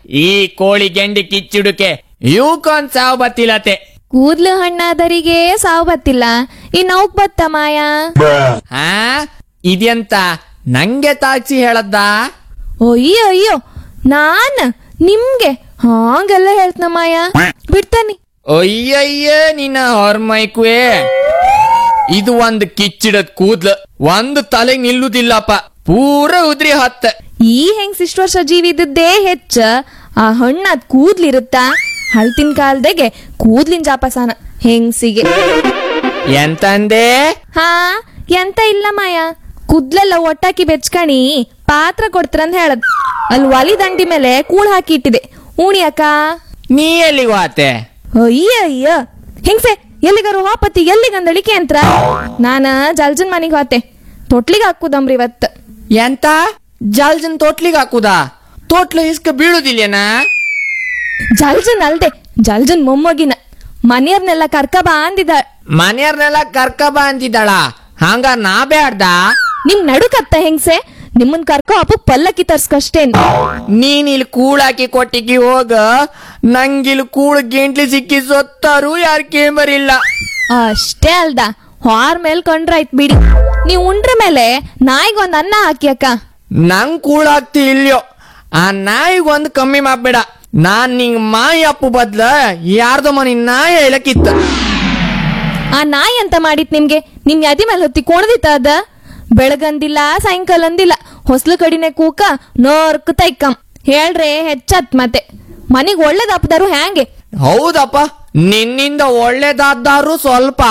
ಈ ಕೋಳಿ ಗೆಂಡಿ ಕಿಚ್ಚುಡುಕೆ ಇವಕ್ಕೊಂದ್ ಸಾವು ಬತ್ತಿಲತೆ ಕೂದ್ಲು ಹಣ್ಣಾದರಿಗೆ ಸಾವು ಬತ್ತಿಲ್ಲ ಇನ್ ಅವಕ್ ಬತ್ತ ಮಾಯಾ ಹಾ ಇದೆಂತ ನಂಗೆ ತಾಕ್ಸಿ ಹೇಳದ್ದ ಅಯ್ಯೋ ಅಯ್ಯೋ ನಾನ್ ನಿಮ್ಗೆ ಹಾಂಗೆಲ್ಲ ಹೇಳ್ತನ ಮಾಯಾ ಬಿಡ್ತಾನಿ ಅಯ್ಯಯ್ಯ ನಿನ್ನ ಹೊರ್ಮೈಕುವೆ ಇದು ಒಂದ್ ಕಿಚ್ಚಿಡದ್ ಕೂದ್ಲು ಒಂದು ತಲೆಗ್ ನಿಲ್ಲುದಿಲ್ಲಪ್ಪ ಪೂರ ಉದ್ರಿ ಹತ್ತ ಈ ಹೆಂಗ್ ಇಷ್ಟು ವರ್ಷ ಜೀವಿದ್ದೇ ಹೆಚ್ಚ ಆ ಹಣ್ಣಾದ್ ಕೂದ್ಲಿರುತ್ತಾ ಹಳ್ತಿನ ಕಾಲ್ದಾಗೆ ಕೂದ್ಲಿನ ಜಾಪಸಾನ ಹೆಂಗ್ಸಿಗೆ ಎಂತಂದೆ ಹಾ ಎಂತ ಇಲ್ಲ ಮಾಯ ಕುದ್ಲೆಲ್ಲ ಒಟ್ಟಾಕಿ ಬೆಚ್ಕಣಿ ಪಾತ್ರ ಕೊಡ್ತಾರಂತ ಹೇಳದ್ ಅಲ್ಲಿ ಒಲಿ ದಂಡಿ ಮೇಲೆ ಕೂಳ್ ಹಾಕಿ ಇಟ್ಟಿದೆ ಉಣಿ ಅಕ್ಕ ನೀ ಎಲ್ಲಿಗೆ ವಾತೆ ಅಯ್ಯ ಅಯ್ಯ ಹೆಂಗ್ಸೆ ಎಲ್ಲಿಗಾರು ಹೋಪತಿ ಎಲ್ಲಿಗಂದಳಿಕೆ ಅಂತ ನಾನ ಜಲ್ಜನ್ ಮನಿಗ್ ಹೋತೆ ತೊಟ್ಲಿಗೆ ಹಾಕುದಮ್ರಿ ಇವತ್ತು ಎಂತ ಜಲ್ಜನ್ ತೋಟ್ಲಿಗ್ ಹಾಕುದಾ ತೋಟ್ಲು ಇಸ್ಕ ಬೀಳುದಿಲ್ಲೇನಾ ಜಲ್ಜನ್ ಅಲ್ದೆ ಜಲ್ಜನ್ ಮೊಮ್ಮಗಿನ ಮನೆಯವ್ರನ್ನೆಲ್ಲ ಕರ್ಕ ಬಾ ಅಂದಿದ ಮನೆಯವ್ರನ್ನೆಲ್ಲ ಕರ್ಕ ಬಾ ಅಂತಿದ್ದಾಳ ಹಂಗ ನಾ ಬ್ಯಾಡ್ದ ನಿಮ್ ನಡುಕತ್ತ ಹೆಂಗ್ಸೆ ನಿಮ್ಮನ್ ಕರ್ಕೊ ಅಪ್ಪು ಪಲ್ಲಕ್ಕಿ ತರ್ಸ್ಕಷ್ಟೇನ್ ನೀನ್ ಇಲ್ಲಿ ಕೂಳಾಕಿ ಕೊಟ್ಟಿಗೆ ಹೋಗ ನಂಗಿಲ್ ಕೂಳ್ ಗೆಂಟ್ಲಿ ಸಿಕ್ಕಿ ಸೊತ್ತಾರು ಯಾರ್ ಕೇಂಬರಿಲ್ಲ ಅಷ್ಟೇ ಅಲ್ದ ಹಾರ್ ಮೇಲ್ ಕೊಂಡ್ರಾಯ್ತ್ ಬಿಡಿ ನೀವ್ ಉಂಡ್ರ ಮೇಲೆ ನಾಯಿಗೊಂದ್ ಅನ್ನ ಹಾಕಿ ಅಕ್ಕ ನಂಗ್ ಕೂಳಾಗ್ತಿ ಇಲ್ಯೋ ಆ ನಾಯಿಗ್ ಒಂದ್ ಕಮ್ಮಿ ಮಾಡ್ಬೇಡ ನಾನ್ ನಿಂಗ್ ಮಾಯಿ ಅಪ್ಪು ಬದ್ಲ ಯಾರ್ದೋ ಮನಿ ನಾಯಿ ಹೇಳಕ್ಕಿತ್ತ ಆ ನಾಯಿ ಅಂತ ಮಾಡಿತ್ ನಿಮ್ಗೆ ನಿಮ್ ಯದಿ ಮೇಲೆ ಹೊತ್ತಿ ಕೋಣದಿತ್ತ ಅದ ಬೆಳಗಂದಿಲ್ಲ ಸಾಯಂಕಾಲ ಅಂದಿಲ್ಲ ಹೊಸ್ಲು ಕಡಿನೆ ಕೂಕ ನೋರ್ಕ್ ತೈಕಂ ಹೇಳ್ರೆ ಹೆಚ್ಚತ್ ಮತ್ತೆ ಮನಿಗ್ ಒಳ್ಳೇದ್ ಅಪ್ಪದಾರು ಹ್ಯಾಂಗೆ ಹೌದಪ್ಪ ನಿನ್ನಿಂದ ಒಳ್ಳೇದಾದ್ದಾರು ಸ್ವಲ್ಪ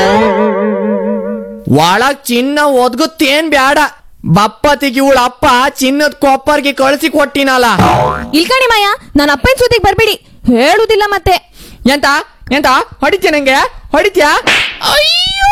ಒಳಗ್ ಚಿನ್ನ ಒದ್ಗುತ್ತೇನ್ ಬ್ಯಾಡ ಬಪ್ಪತಿಗೆ ಇವಳ ಅಪ್ಪ ಚಿನ್ನದ ಕೊಪ್ಪರ್ಗೆ ಕಳಿಸಿ ಕೊಟ್ಟಿನಲ್ಲ ಇಲ್ಕಣಿ ಮಾಯ ನನ್ನ ಅಪ್ಪನ ಸುದ್ದಿಗೆ ಬರ್ಬೇಡಿ ಹೇಳುದಿಲ್ಲ ಮತ್ತೆ ಎಂತ ಎಂತ ಹೊಡಿತ್ಯ ನಂಗೆ ಹೊಡಿತ್ಯಾ ಅಯ್ಯೋ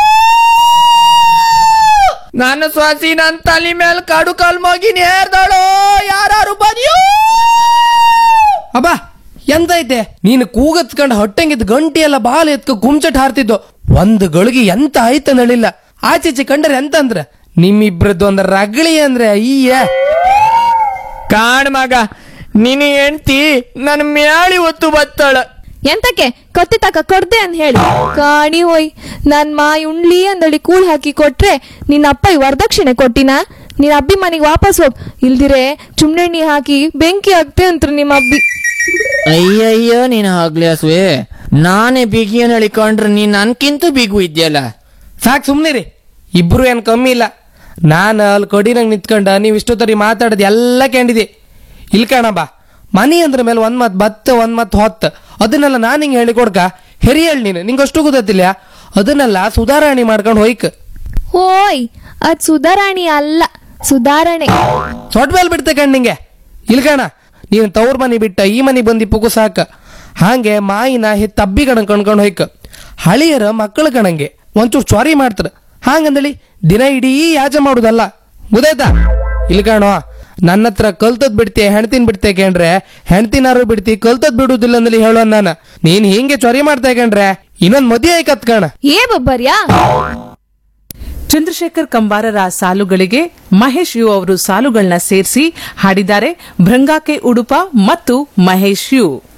ನನ್ನ ಸ್ವಾಸಿ ನನ್ ತಲೆ ಮೇಲೆ ಕಡು ಕಲ್ಮೋಗಿ ನೇರ್ದಳು ಯಾರು ಬದಿಯೋ ಅಬ್ಬ ಎಂತ ಐತೆ ನೀನು ಕೂಗತ್ಕಂಡ್ ಹೊಟ್ಟೆಂಗಿದ್ ಗಂಟಿ ಎಲ್ಲ ಬಾಲ ಎತ್ಕ ಗುಮ್ಚಟ್ ಹಾರ್ತಿದ್ದು ಒಂದು ಗಳಿಗೆ ಎಂತ ಆಯ್ತ ನಳಿಲ್ಲ ಆಚೀಚೆ ಕಂಡ್ರೆ ಎಂತ ಅಂದ್ರ ನಿಮ್ಮಿಬ್ರದ್ದು ಒಂದ್ ರಗಳಿ ಅಂದ್ರೆ ಅಯ್ಯ ಕಾಣ್ ಮಗ ನಿನ್ನ ಹೆಂಡ್ತಿ ನನ್ನ ಮ್ಯಾಳಿ ಒತ್ತು ಬತ್ತಾಳ ಎಂತಕ್ಕೆ ಕತ್ತಿ ತಕ ಕೊಡ್ದೆ ಅಂತ ಹೇಳಿ ಕಾಣಿ ಹೋಯ್ ನನ್ ಮಾಯಿ ಉಣ್ಲಿ ಅಂದಳಿ ಕೂಳ್ ಹಾಕಿ ಕೊಟ್ರೆ ನಿನ್ನ ಅಪ್ಪ ಈ ವರದಕ್ಷಿಣೆ ಕೊಟ್ಟಿನ ನಿನ್ನ ಅಬ್ಬಿ ಮನೆಗೆ ವಾಪಸ್ ಹೋಗ್ ಇಲ್ದಿರೆ ಚುಮ್ನೆಣ್ಣಿ ಹಾಕಿ ಬೆಂಕಿ ಹಾಕ್ತೆ ಅಂತ್ರು ನಿಮ್ಮ ಅಬ್ಬಿ ಅಯ್ಯಯ್ಯೋ ನೀನ್ ಆಗ್ಲಿ ಹಸುವೆ ನಾನೇ ಬಿಗಿಯನ್ ಹೇಳಿಕೊಂಡ್ರೆ ನೀನ್ ನನ್ಕಿಂತ ಬಿಗು ಇದ್ಯಲ್ಲ ಸಾಕ್ ಸುಮ್ನಿರಿ ಇಬ್ರು ಏನ್ ಕಮ್ಮಿ ಇಲ್ಲ ನಾನು ಅಲ್ಲಿ ಕೊಡಿನಂಗ್ ನಿಂತ್ಕೊಂಡ ನೀವು ಇಷ್ಟೊತ್ತರಿ ಮಾತಾಡೋದು ಎಲ್ಲ ಕೇಳಿದೆ ಇಲ್ ಕಣ ಬಾ ಮನಿ ಅಂದ್ರ ಮೇಲೆ ಒಂದ್ ಮತ್ ಬತ್ತ ಒಂದ್ ಮತ್ ಹೊತ್ತ ಅದನ್ನೆಲ್ಲ ನಾನು ಹಿಂಗೆ ಹೇಳಿ ಕೊಡ್ಕ ಹೆರಿ ಹೇಳಿ ನೀನು ನಿಂಗೆ ಅಷ್ಟು ಗೊತ್ತಿಲ್ಲ ಅದನ್ನೆಲ್ಲ ಸುಧಾರಣೆ ಮಾಡ್ಕೊಂಡು ಹೋಯ್ಕ ಹೋಯ್ ಅದ್ ಸುಧಾರಾಣಿ ಅಲ್ಲ ಸುಧಾರಣೆ ಸೊಟ್ ಮೇಲೆ ಬಿಡ್ತೆ ಕಣ್ ನಿಂಗೆ ಇಲ್ಕಣ ನೀನು ತವ್ರ ಮನೆ ಬಿಟ್ಟ ಈ ಮನೆ ಬಂದಿ ಪುಗು ಸಾಕ ಹಾಗೆ ಮಾಯಿನ ಹೆತ್ತ ಅಬ್ಬಿ ಕಣ ಕಣ್ಕೊಂಡು ಹೋಯ್ಕ ಹಳಿಯರ ಮಕ್ಕಳ ಕಣಂಗೆ ಒಂಚೂರು ಚ್ವಾರಿ ಮಾಡ್ತಾರ ಹಾಗಂದಳಿ ದಿನ ಇಡೀ ಯಾಜ ಮಾಡುದಲ್ಲ ಗೊತ್ತಾಯ್ತಾ ಇಲ್ಕಣೋ ನನ್ನ ಹತ್ರ ಕಲ್ತದ್ ಬಿಡ್ತಿ ಹೆಣ್ತಿನ್ ಬಿಡ್ತೆ ಕೇಂಡ್ರೆ ಹೆಣ್ತಿನಾರು ಬಿಡ್ತಿ ಕಲ್ತದ್ ಬಿಡುದಿಲ್ಲ ಅಂದಲಿ ಹೇಳೋ ನಾನು ನೀನ್ ಹಿಂಗೆ ಚೊರಿ ಮಾಡ್ತಾ ಕೇಂಡ್ರೆ ಇನ್ನೊಂದ್ ಮದುವೆ ಆಯ್ಕತ್ ಕಣ ಏ ಬಬ್ಬರ್ಯಾ ಚಂದ್ರಶೇಖರ್ ಕಂಬಾರರ ಸಾಲುಗಳಿಗೆ ಮಹೇಶ್ ಯು ಅವರು ಸಾಲುಗಳನ್ನ ಸೇರಿಸಿ ಹಾಡಿದ್ದಾರೆ ಭೃಂಗಾಕೆ ಉಡುಪ ಮತ್ತು ಮಹೇಶ್ ಯು